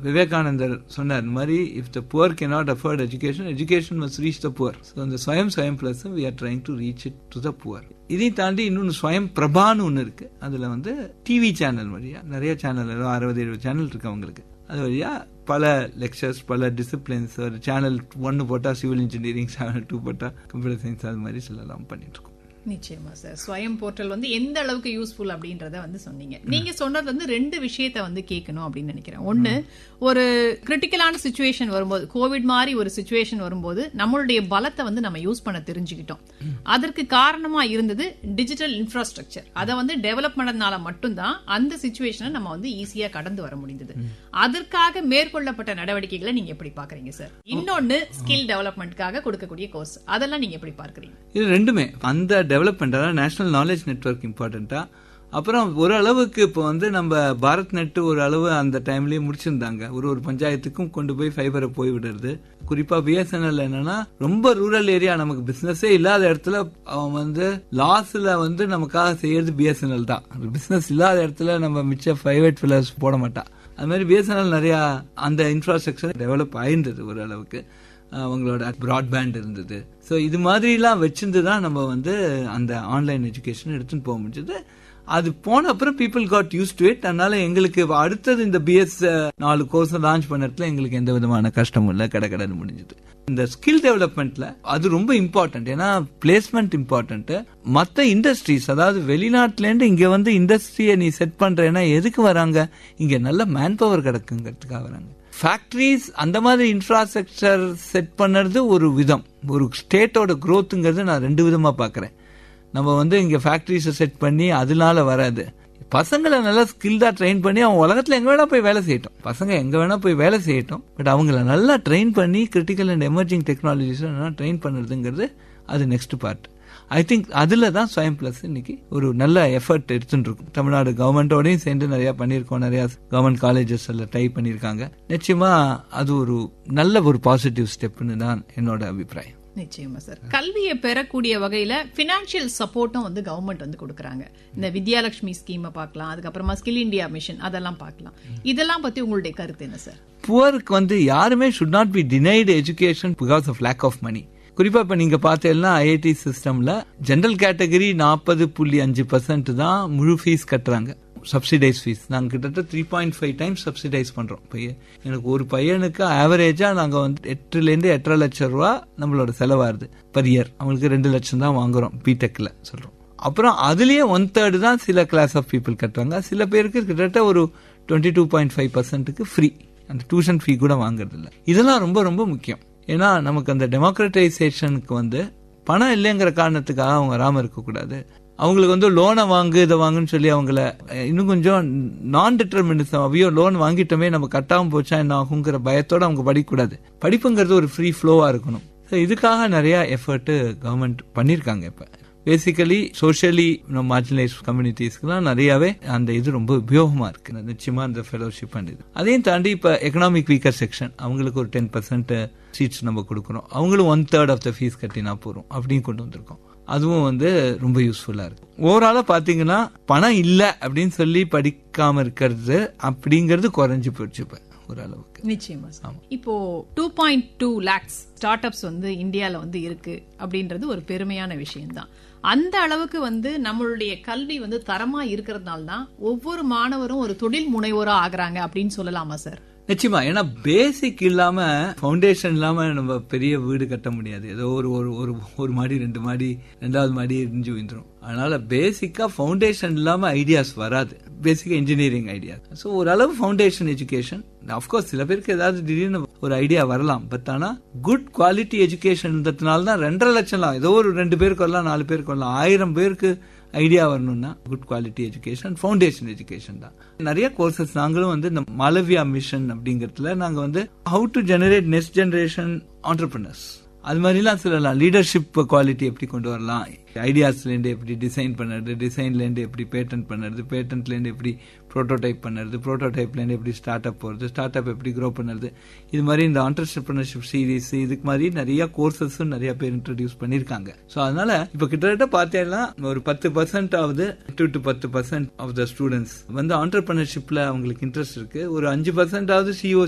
விவேகானந்தர் சொன்னார் இந்த மாதிரி if the poor cannot afford education education must reach the poor so அந்த Swayam Swayam plus we are trying to reach it to the poor இதையும் தாண்டி இன்னொன்று ஸ்வயம் பிரபான்னு ஒன்று இருக்கு அதுல வந்து டிவி சேனல் வழியா நிறைய சேனல் அறுபது எழுபது சேனல் இருக்கு அவங்களுக்கு அது வழியா பல லெக்சர்ஸ் பல டிசிப்ளின்ஸ் ஒரு சேனல் ஒன்று போட்டால் சிவில் இன்ஜினியரிங் சேனல் டூ போட்டால் கம்ப்யூட்டர் சயின்ஸ் அது மாதிரி சிலலாம் பண்ணிட்டு இருக்கோம் நிச்சயமா சார் ஸ்வயம் போர்ட்டல் வந்து எந்த அளவுக்கு யூஸ்ஃபுல் அப்படின்றத வந்து சொன்னீங்க நீங்க சொன்னது வந்து ரெண்டு விஷயத்த வந்து கேட்கணும் அப்படின்னு நினைக்கிறேன் ஒன்னு ஒரு கிரிட்டிக்கலான சுச்சுவேஷன் வரும்போது கோவிட் மாதிரி ஒரு சுச்சுவேஷன் வரும்போது நம்மளுடைய பலத்தை வந்து நம்ம யூஸ் பண்ண தெரிஞ்சுக்கிட்டோம் அதற்கு காரணமா இருந்தது டிஜிட்டல் இன்ஃப்ராஸ்ட்ரக்சர் அதை வந்து டெவலப் பண்ணதுனால மட்டும்தான் அந்த சுச்சுவேஷனை நம்ம வந்து ஈஸியா கடந்து வர முடிந்தது அதற்காக மேற்கொள்ளப்பட்ட நடவடிக்கைகளை நீங்க எப்படி பாக்குறீங்க சார் இன்னொன்னு ஸ்கில் டெவலப்மெண்ட்காக கொடுக்கக்கூடிய கோர்ஸ் அதெல்லாம் நீங்க எப்படி பார்க்கறீங்க இது ரெண்டுமே அந்த டெவலப்மெண்ட் அதாவது நேஷனல் நாலேஜ் நெட்ஒர்க் இம்பார்ட்டண்டா அப்புறம் ஒரு அளவுக்கு இப்போ வந்து நம்ம பாரத் நெட் ஒரு அளவு அந்த டைம்லயே முடிச்சிருந்தாங்க ஒரு ஒரு பஞ்சாயத்துக்கும் கொண்டு போய் ஃபைபரை போய் விடுறது குறிப்பா பிஎஸ்என்எல் என்னன்னா ரொம்ப ரூரல் ஏரியா நமக்கு பிசினஸே இல்லாத இடத்துல அவன் வந்து லாஸ்ல வந்து நமக்காக செய்யறது பிஎஸ்என்எல் தான் பிசினஸ் இல்லாத இடத்துல நம்ம மிச்ச பிரைவேட் ஃபில்லர்ஸ் போட மாட்டான் அது மாதிரி பிஎஸ்என்எல் நிறைய அந்த இன்ஃப்ராஸ்ட்ரக்சர் டெவலப் ஆயிருந்தது ஒரு அளவுக்கு அவங்களோட ப்ராட்பேண்ட் இருந்தது ஸோ இது மாதிரிலாம் வச்சிருந்து தான் நம்ம வந்து அந்த ஆன்லைன் எஜுகேஷன் எடுத்துன்னு போக முடிஞ்சது அது போன அப்புறம் people got used to it அதனால எங்களுக்கு அடுத்தது இந்த பிஎஸ் நாலு கோர்ஸ் லான்ச் பண்ணதுல எங்களுக்கு எந்த விதமான கஷ்டமும் இல்லை கடை கடன் முடிஞ்சது இந்த ஸ்கில் டெவலப்மெண்ட்ல அது ரொம்ப இம்பார்ட்டன்ட் ஏன்னா பிளேஸ்மெண்ட் இம்பார்ட்டன்ட் மற்ற இண்டஸ்ட்ரீஸ் அதாவது வெளிநாட்டுல இருந்து இங்க வந்து இண்டஸ்ட்ரியை நீ செட் பண்றேன்னா எதுக்கு வராங்க இங்க நல்ல மேன் பவர் கிடக்குங்கிறதுக்காக வராங்க ஃபேக்டரிஸ் அந்த மாதிரி இன்ஃப்ராஸ்ட்ரக்சர் செட் பண்ணுறது ஒரு விதம் ஒரு ஸ்டேட்டோட க்ரோத்துங்கிறது நான் ரெண்டு விதமாக பார்க்குறேன் நம்ம வந்து இங்கே ஃபேக்ட்ரிஸை செட் பண்ணி அதனால வராது பசங்களை நல்லா ஸ்கில்டா ட்ரெயின் பண்ணி அவங்க உலகத்துல எங்க வேணா போய் வேலை செய்யட்டும் பசங்க எங்க வேணா போய் வேலை செய்யட்டும் பட் அவங்கள நல்லா ட்ரெயின் பண்ணி critical and emerging technologies train பண்ணுறதுங்கிறது அது நெக்ஸ்ட் பார்ட் ஐ திங்க் அதுல தான் ஸ்வயம் பிளஸ் இன்னைக்கு ஒரு நல்ல எஃபர்ட் எடுத்துட்டு இருக்கும் தமிழ்நாடு கவர்மெண்டோடையும் சேர்ந்து நிறைய பண்ணியிருக்கோம் நிறைய கவர்மெண்ட் காலேஜஸ் எல்லாம் ட்ரை பண்ணியிருக்காங்க நிச்சயமா அது ஒரு நல்ல ஒரு பாசிட்டிவ் ஸ்டெப்னு தான் என்னோட அபிப்பிராயம் நிச்சயமா சார் கல்வியை பெறக்கூடிய வகையில பினான்சியல் சப்போர்ட்டும் வந்து கவர்மெண்ட் வந்து கொடுக்கறாங்க இந்த வித்யாலட்சுமி ஸ்கீமை பார்க்கலாம் அதுக்கப்புறமா ஸ்கில் இந்தியா மிஷன் அதெல்லாம் பார்க்கலாம் இதெல்லாம் பத்தி உங்களுடைய கருத்து என்ன சார் புவருக்கு வந்து யாருமே should not be denied education because of lack of money குறிப்பா இப்ப நீங்க பார்த்தீங்கன்னா ஐஐடி சிஸ்டம்ல ஜெனரல் கேட்டகரி நாற்பது புள்ளி அஞ்சு பர்சன்ட் தான் முழு ஃபீஸ் கட்டுறாங்க சப்சிடைஸ் ஃபீஸ் நாங்க கிட்டத்தட்ட three point five times subsidise பண்றோம் பையன் எனக்கு ஒரு பையனுக்கு ஆவரேஜா நாங்க வந்து எட்டுல இருந்து எட்டரை லட்சம் ரூபா நம்மளோட செலவாருது பர் இயர் அவங்களுக்கு ரெண்டு லட்சம் தான் வாங்குறோம் பிடெக்ல சொல்றோம் அப்புறம் அதுலயே ஒன் தேர்டு தான் சில கிளாஸ் ஆஃப் பீப்புள் கட்டுவாங்க சில பேருக்கு கிட்டத்தட்ட ஒரு டுவெண்ட்டி டூ பாயிண்ட் ஃபைவ் பர்சன்ட்டுக்கு ஃப்ரீ அந்த டியூஷன் ஃபீ கூட வாங்குறது இல்லை இதெல்லாம் ரொம்ப ரொம்ப முக்கியம் ஏன்னா நமக்கு அந்த டெமோக்ரட்டைசேஷனுக்கு வந்து பணம் இல்லைங்கிற காரணத்துக்காக அவங்க வராமல் இருக்கக்கூடாது அவங்களுக்கு வந்து லோனை வாங்கு இதை வாங்குன்னு சொல்லி அவங்கள இன்னும் கொஞ்சம் நான் டிட்டர்மினிசம் அவையோ லோன் வாங்கிட்டோமே நம்ம கட்டாமல் போச்சா என்ன ஆகுங்கிற பயத்தோட அவங்க படிக்கக்கூடாது படிப்புங்கிறது ஒரு ஃப்ரீ ஃப்ளோவா இருக்கணும் ஸோ இதுக்காக நிறைய எஃபர்ட் கவர்மெண்ட் பண்ணியிருக்காங்க இப்போ பேசிக்கலி சோஷியலி மார்ஜினலைஸ் கம்யூனிட்டிஸ்க்குலாம் நிறையவே அந்த இது ரொம்ப உபயோகமா இருக்கு நிச்சயமா அந்த ஃபெலோஷிப் அண்ட் இது அதையும் தாண்டி இப்ப எக்கனாமிக் வீக்கர் செக்ஷன் அவங்களுக்கு ஒரு டென் பர்சன்ட் சீட்ஸ் நம்ம கொடுக்குறோம் அவங்களும் one third of the fees கட்டினா போறோம் அப்படின்னு கொண்டு வந்திருக்கோம் அதுவும் வந்து ரொம்ப யூஸ்ஃபுல்லா இருக்கு ஓவராலா பாத்தீங்கன்னா பணம் இல்ல அப்படின்னு சொல்லி படிக்காம இருக்கிறது அப்படிங்கறது குறைஞ்சு போச்சு இப்ப ஓரளவுக்கு நிச்சயமா இப்போ two point two lakhs start ups வந்து இந்தியால வந்து இருக்கு அப்படின்றது ஒரு பெருமையான விஷயம் தான் அந்த அளவுக்கு வந்து நம்மளுடைய கல்வி வந்து தரமா இருக்கிறதுனால தான் ஒவ்வொரு மாணவரும் ஒரு தொழில் முனைவோரா ஆகுறாங்க அப்படின்னு சொல்லலாமா சார் நிச்சயமா ஏன்னா பேசிக் இல்லாம ஃபவுண்டேஷன் இல்லாம நம்ம பெரிய வீடு கட்ட முடியாது ஏதோ ஒரு ஒரு ஒரு ஒரு மாடி ரெண்டு மாடி ரெண்டாவது மாடி இடிஞ்சு விழுந்துரும் அதனால பேசிக்கா ஃபவுண்டேஷன் இல்லாம ஐடியாஸ் வராது பேசிக்கா இன்ஜினியரிங் ஐடியா ஸோ ஓரளவு ஃபவுண்டேஷன் எஜுகேஷன் அஃப்கோர்ஸ் சில பேருக்கு ஏதாவது திடீர்னு ஒரு ஐடியா வரலாம் பட் ஆனா குட் குவாலிட்டி எஜுகேஷன் இருந்ததுனால தான் ரெண்டரை லட்சம் ஏதோ ஒரு ரெண்டு பேருக்கு வரலாம் நாலு பேருக்கு வரலாம் ஆயிரம் பேருக்கு ஐடியா வரணும்னா good quality education foundation education தான் நிறைய கோர்சஸ் நாங்களும் வந்து இந்த மாலவியா மிஷன் அப்படிங்கறதுல நாங்க வந்து how to generate next generation entrepreneurs அது மாதிரிலாம் சொல்லலாம் லீடர்ஷிப் குவாலிட்டி எப்படி கொண்டு வரலாம் ஐடியாஸ்லேருந்து எப்படி டிசைன் பண்ணுறது டிசைன்லேருந்து எப்படி பேட்டன்ட் பண்ணுறது பேட்டன்ட்லேருந்து எப்படி ப்ரோட்டோடைப் பண்ணுறது ப்ரோட்டோடைப்லேருந்து எப்படி ஸ்டார்ட் அப் போகிறது ஸ்டார்ட் அப் எப்படி க்ரோ பண்ணுறது இது மாதிரி இந்த ஆண்டர்பிரினர்ஷிப் சீரீஸ் இதுக்கு மாதிரி நிறைய கோர்சஸும் நிறைய பேர் இன்ட்ரடியூஸ் பண்ணியிருக்காங்க ஸோ அதனால இப்போ கிட்டத்தட்ட பார்த்தீங்கன்னா ஒரு பத்து பர்சன்ட் ஆகுது டூ டு பத்து பர்சன்ட் ஆஃப் த ஸ்டூடெண்ட்ஸ் வந்து ஆண்டர்பிரினர்ஷிப்ல அவங்களுக்கு இன்ட்ரெஸ்ட் இருக்கு ஒரு அஞ்சு பர்சன்ட் ஆகுது சிஓ